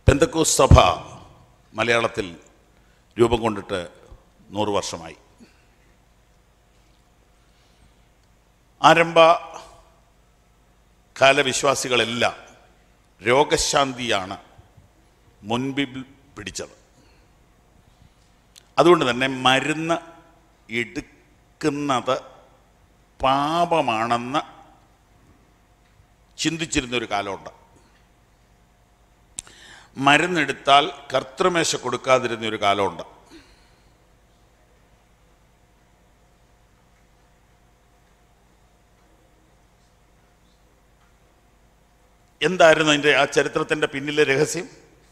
പെന്തക്കോസ് സഭ മലയാളത്തിൽ രൂപം കൊണ്ടിട്ട് നൂറ് വർഷമായി ആരംഭ കാലവിശ്വാസികളെല്ലാം രോഗശാന്തിയാണ് മുൻപിൽ പിടിച്ചത് അതുകൊണ്ട് തന്നെ മരുന്ന് എടുക്കുന്നത് പാപമാണെന്ന് ചിന്തിച്ചിരുന്നൊരു കാലമുണ്ട് മരുന്നെടുത്താൽ കർത്തൃമേശ കൊടുക്കാതിരുന്നൊരു കാലമുണ്ട് എന്തായിരുന്നു അതിൻ്റെ ആ ചരിത്രത്തിൻ്റെ പിന്നിലെ രഹസ്യം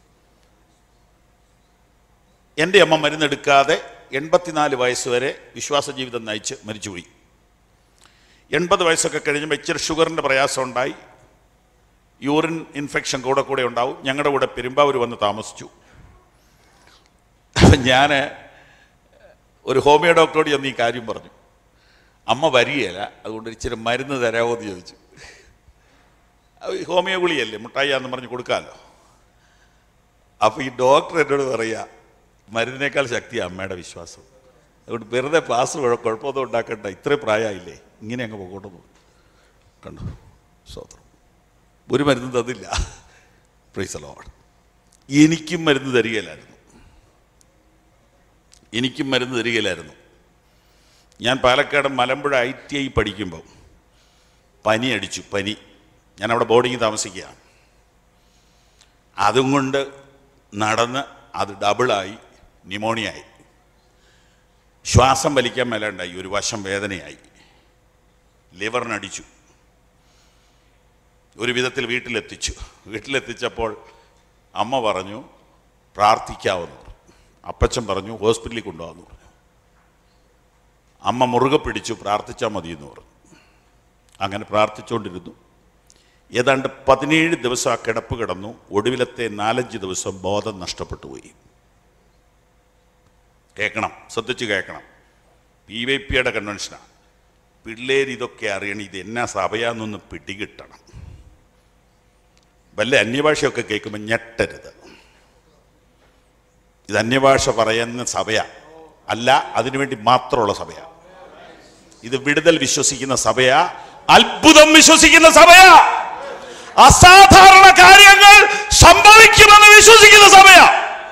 എൻ്റെ അമ്മ മരുന്നെടുക്കാതെ എൺപത്തിനാല് വയസ്സ് വരെ വിശ്വാസ ജീവിതം നയിച്ച് മരിച്ചുപോയി എൺപത് വയസ്സൊക്കെ കഴിയുമ്പോൾ ഇച്ചിരി ഷുഗറിൻ്റെ പ്രയാസം ഉണ്ടായി യൂറിൻ ഇൻഫെക്ഷൻ കൂടെ കൂടെ ഉണ്ടാവും ഞങ്ങളുടെ കൂടെ പെരുമ്പാവൂർ വന്ന് താമസിച്ചു അപ്പം ഞാൻ ഒരു ഹോമിയോ ഡോക്ടറോട് ചെന്ന് ഈ കാര്യം പറഞ്ഞു അമ്മ വരികയില്ല അതുകൊണ്ട് ഇച്ചിരി മരുന്ന് തരാമോ എന്ന് ചോദിച്ചു അത് ഈ ഹോമിയോ ഗുളിയല്ലേ മുട്ടായിയാന്ന് പറഞ്ഞ് കൊടുക്കാമല്ലോ അപ്പോൾ ഈ ഡോക്ടർ എന്നോട് പറയുക മരുന്നിനേക്കാൾ ശക്തിയാണ് അമ്മയുടെ വിശ്വാസം അതുകൊണ്ട് വെറുതെ പാസ് കുഴപ്പമൊന്നും ഉണ്ടാക്കണ്ട ഇത്രയും പ്രായമായില്ലേ ഇങ്ങനെ അങ്ങ് പോകോട്ട് പോകും കണ്ടു സ്വത്രം ഒരു മരുന്നും തന്നില്ല പ്രീസലോട് എനിക്കും മരുന്ന് തരികയില്ലായിരുന്നു എനിക്കും മരുന്ന് തരികയില്ലായിരുന്നു ഞാൻ Palakkad Malampuzha I T I പഠിക്കുമ്പോൾ പനി അടിച്ചു പനി ഞാൻ അവിടെ ബോർഡിങ്ങിൽ താമസിക്കുകയാണ് അതും കൊണ്ട് നടന്ന് അത് ഡബിളായി ന്യൂമോണിയായി ശ്വാസം വലിക്കാൻ മേലുണ്ടായി ഒരു വശം വേദനയായി ലിവറിനടിച്ചു ഒരു വിധത്തിൽ വീട്ടിലെത്തിച്ചു വീട്ടിലെത്തിച്ചപ്പോൾ അമ്മ പറഞ്ഞു പ്രാർത്ഥിക്കാമെന്ന് പറഞ്ഞു അപ്പച്ചൻ പറഞ്ഞു ഹോസ്പിറ്റലിൽ കൊണ്ടുപോകാമെന്ന് പറഞ്ഞു അമ്മ മുറുകെ പിടിച്ചു പ്രാർത്ഥിച്ചാൽ മതി എന്ന് പറഞ്ഞു അങ്ങനെ പ്രാർത്ഥിച്ചുകൊണ്ടിരുന്നു ഏതാണ്ട് പതിനേഴ് ദിവസം ആ കിടപ്പ് കിടന്നു ഒടുവിലത്തെ നാലഞ്ച് ദിവസം ബോധം നഷ്ടപ്പെട്ടു പോയി കേൾക്കണം ശ്രദ്ധിച്ച് കേൾക്കണം പി വൈ പിയുടെ കൺവെൻഷനാണ് പിള്ളേർ ഇതൊക്കെ അറിയണം ഇത് എന്നാ സഭയാന്നൊന്ന് പിടികിട്ടണം വല്ല അന്യഭാഷയൊക്കെ കേൾക്കുമ്പോൾ ഞെട്ടരുത് ഇത് അന്യഭാഷ പറയുന്ന സഭയാ അല്ല അതിനുവേണ്ടി മാത്രമുള്ള സഭയാ ഇത് വിടുതൽ വിശ്വസിക്കുന്ന സഭയാ അത്ഭുതം വിശ്വസിക്കുന്ന സഭയാ അസാധാരണ കാര്യങ്ങൾ സംഭവിക്കുമെന്ന് വിശ്വസിക്കുന്ന സഭയാ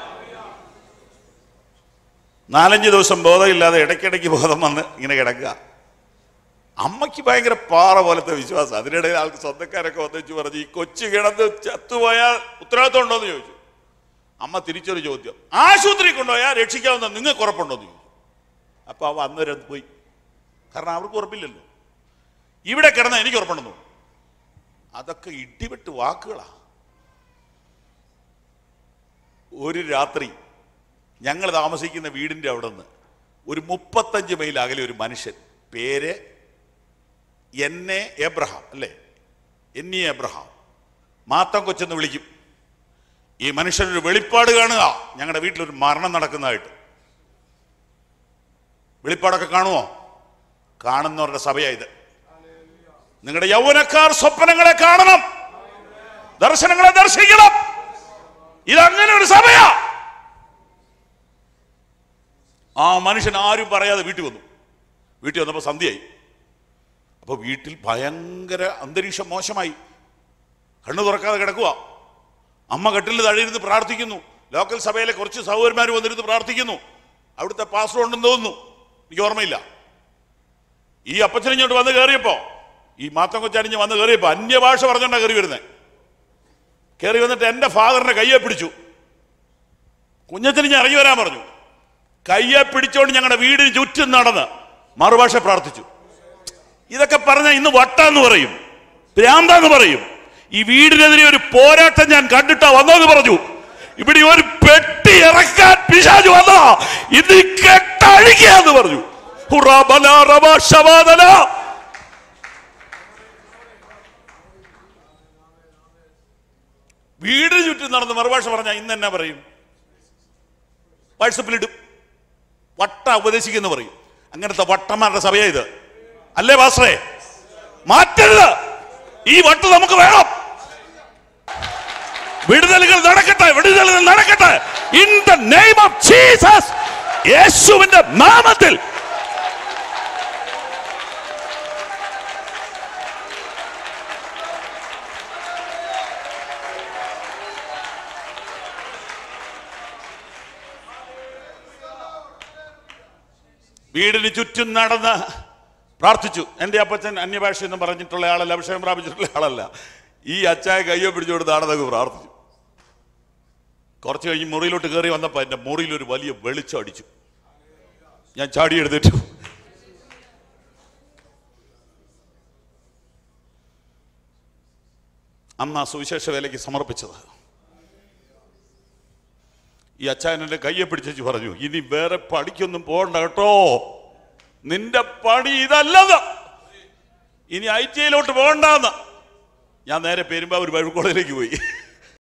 നാലഞ്ച് ദിവസം ബോധമില്ലാതെ ഇടയ്ക്കിടയ്ക്ക് ബോധം വന്ന് ഇങ്ങനെ കിടക്കുക അമ്മയ്ക്ക് ഭയങ്കര പാറ പോലത്തെ വിശ്വാസം അതിനിടയിൽ ആൾക്ക് സ്വന്തക്കാരൊക്കെ വന്നിച്ച് പറഞ്ഞു ഈ കൊച്ചു കിടന്ന് ചത്തുപോയാൽ ഉത്തരവാദിത്വം ഉണ്ടോ എന്ന് ചോദിച്ചു അമ്മ തിരിച്ചൊരു ചോദ്യം ആശുപത്രി കൊണ്ടുപോയാൽ രക്ഷിക്കാവുന്ന നിങ്ങൾക്ക് ഉറപ്പുണ്ടോ എന്ന് ചോദിച്ചു അപ്പോൾ അവ അന്നേരം പോയി കാരണം അവർക്ക് ഉറപ്പില്ലല്ലോ ഇവിടെ കിടന്ന എനിക്ക് ഉറപ്പുണ്ടെന്നു അതൊക്കെ ഇടിവെട്ട് വാക്കുകളാ ഒരു രാത്രി ഞങ്ങൾ താമസിക്കുന്ന വീടിൻ്റെ അവിടെ നിന്ന് ഒരു മുപ്പത്തഞ്ച് മൈൽ അകലെ ഒരു മനുഷ്യൻ പേര് എന്നെ എബ്രഹാം അല്ലേ എന്നി എബ്രഹാം മാത്തം കൊച്ചെന്ന് വിളിക്കും ഈ മനുഷ്യനൊരു വെളിപ്പാട് കാണുക ഞങ്ങളുടെ വീട്ടിലൊരു മരണം നടക്കുന്നതായിട്ട് വെളിപ്പാടൊക്കെ കാണുമോ കാണുന്നവരുടെ സഭയായത് നിങ്ങളുടെ യൗവനക്കാർ സ്വപ്നങ്ങളെ കാണണം ദർശനങ്ങളെ ദർശിക്കണം ഇതങ്ങനെ ഒരു സഭയാ ആ മനുഷ്യൻ ആരും പറയാതെ വീട്ടിൽ വന്നു വീട്ടിൽ വന്നപ്പോൾ സന്ധ്യയായി അപ്പോൾ വീട്ടിൽ ഭയങ്കര അന്തരീക്ഷം മോശമായി കണ്ണു തുറക്കാതെ കിടക്കുക അമ്മ കട്ടിൽ തഴയിരുന്ന് പ്രാർത്ഥിക്കുന്നു ലോക്കൽ സഭയിലെ കുറച്ച് സഹോദരന്മാർ വന്നിരുന്ന് പ്രാർത്ഥിക്കുന്നു അവിടുത്തെ പാസ്റ്റർ ഉണ്ടെന്ന് തോന്നുന്നു എനിക്ക് ഓർമ്മയില്ല ഈ അപ്പച്ചൻ ഇങ്ങോട്ട് വന്ന് കയറിയപ്പോ ഈ മാത്തം കൊച്ചടിഞ്ഞ് വന്ന് കയറിയപ്പോ അന്യഭാഷ പറഞ്ഞോണ്ടാ കയറി വരുന്നത് കയറി വന്നിട്ട് എൻ്റെ ഫാദറിനെ കയ്യെ പിടിച്ചു കുഞ്ഞത്തിന് ഞാൻ ഇറങ്ങി വരാൻ പറഞ്ഞു കയ്യെ പിടിച്ചോണ്ട് ഞങ്ങളുടെ വീടിന് ചുറ്റും നടന്ന് മറുഭാഷ പ്രാർത്ഥിച്ചു ഇതൊക്കെ പറഞ്ഞ ഇന്ന് വട്ടാന്ന് പറയും ഭ്രാന്താന്ന് പറയും ഈ വീടിനെതിരെ ഒരു പോരാട്ടം ഞാൻ കണ്ടിട്ടാ വന്നോന്ന് പറഞ്ഞു ഇവിടെ ഒരു പെട്ടി ഇറക്കാൻ പിശാജ് വന്നാ ഇത് കെട്ടഴിക്കാന്ന് പറഞ്ഞു ഹുറാബല റബ ശവാദല. വീടിന് ചുറ്റും നടന്ന് മറുഭാഷ പറഞ്ഞ ഇന്ന് എന്നാ പറയും വാട്സപ്പിലിടും വട്ട ഉപദേശിക്കുന്നു പറയും അങ്ങനത്തെ വട്ടന്മാരുടെ സഭയാ ഇത് അല്ലേ വാസ്രേ മാറ്റരുത് ഈ വട്ട് നമുക്ക് വേണം വിടുതലുകൾ നടക്കട്ടെ വിടുതലുകൾ നടക്കട്ടെ in the name of Jesus യേശുവിന്റെ നാമത്തിൽ വീടിന് ചുറ്റും നടന്ന് പ്രാർത്ഥിച്ചു എൻ്റെ അപ്പച്ചൻ അന്യഭാഷ എന്ന് പറഞ്ഞിട്ടുള്ള ആളല്ല അഭിഷേകം പ്രാപിച്ചിട്ടുള്ള ആളല്ല ഈ അച്ചായ കയ്യോ പിടിച്ചു കൊടുത്താണെന്നൊക്കെ പ്രാർത്ഥിച്ചു കുറച്ച് കഴിഞ്ഞ് മുറിയിലോട്ട് കയറി വന്നപ്പോൾ എൻ്റെ മുറിയിൽ ഒരു വലിയ വെളിച്ചം അടിച്ചു ഞാൻ ചാടി എടുത്തിട്ടു അന്ന് ആ സുവിശേഷ വേലയ്ക്ക് സമർപ്പിച്ചത് ഈ അച്ചായൻ എൻ്റെ കയ്യെ പിടിച്ചു പറഞ്ഞു ഇനി വേറെ പണിക്കൊന്നും പോകണ്ട കേട്ടോ നിന്റെ പണി ഇതല്ലെന്ന് ഇനി ഐ ടി ഐയിലോട്ട് പോകണ്ടെന്ന് ഞാൻ നേരെ പെരുമ്പാവൂർ ബൈബിൾ കോളേജിലേക്ക് പോയി